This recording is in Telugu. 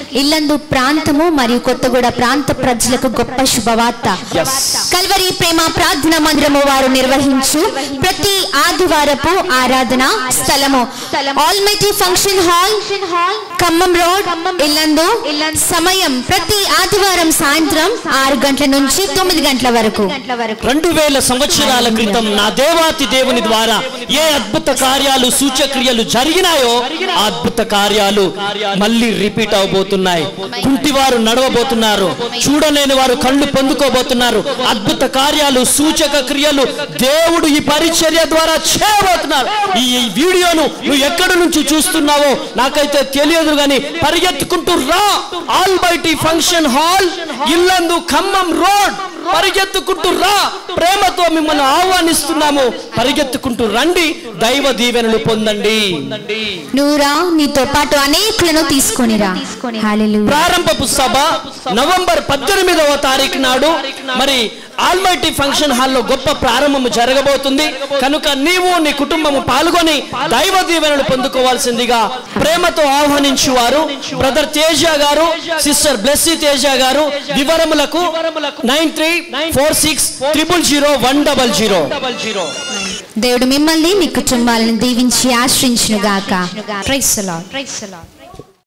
ఇల్లందు ప్రాంతము మరియు కొత్తగూడ ప్రాంత ప్రజలకు గొప్ప శుభవార్త Yes. కల్వరి ప్రేమ ప్రార్థన మందిరము వారు నిర్వహించు ప్రతి ఆదివారపు ఆరాధన స్థలము almighty function hall Khammam road Yellandu సమయం ప్రతి ఆదివారం సాయంత్రం ఆరు గంటల నుంచి తొమ్మిది గంటల వరకు రెండు వేల సంవత్సరాల క్రితం నా దేవాతి దేవుని ద్వారా ఏ అద్భుత కార్యాలు సూచక్రియలు జరిగినాయో ఆ అద్భుత కార్యాలు మళ్ళీ రిపీట్ అవబోతున్నాయి కుంటివారు నడవబోతున్నారు చూడలేని వారు కళ్ళు పొందుకోబోతున్నారు అద్భుత కార్యాలు సూచక క్రియలు దేవుడు ఈ పరిచర్య ద్వారా చేయబోతున్నారు ఈ ఈ వీడియోను నువ్వు ఎక్కడి నుంచి చూస్తున్నావో నాకైతే తెలియదు కానీ పరిగెత్తుకుంటూ రా almighty function hall Yellandu Khammam road పరిగెత్తుకుంటూ రా ప్రేమతో మిమ్మల్ని ఆహ్వానిస్తున్నాము పరిగెత్తుకుంటూ రండి దైవ దీవెనలు పొందండి నువ్వురా నీతో పాటు అనేకులను తీసుకొనిరా హల్లెలూయా ప్రారంభపు సభ నవంబర్ పద్దెనిమిదవ తారీఖు నాడు మరి ఆల్మైటీ ఫంక్షన్ హాల్లో గొప్ప ప్రారంభము జరగబోతుంది కనుక నీవు నీ కుటుంబము పాల్గొని దైవ దీవెనలు పొందుకోవాల్సిందిగా ప్రేమతో ఆహ్వానించువారు బ్రదర్ తేజ గారు సిస్టర్ బ్లెస్సీ తేజ గారు వివరములకు nine three four six triple zero one double zero దేవుడు మిమ్మల్ని మీ కుటుంబాలను దీవించి ఆశ్రయించును గాక ప్రైస్ లార్డ్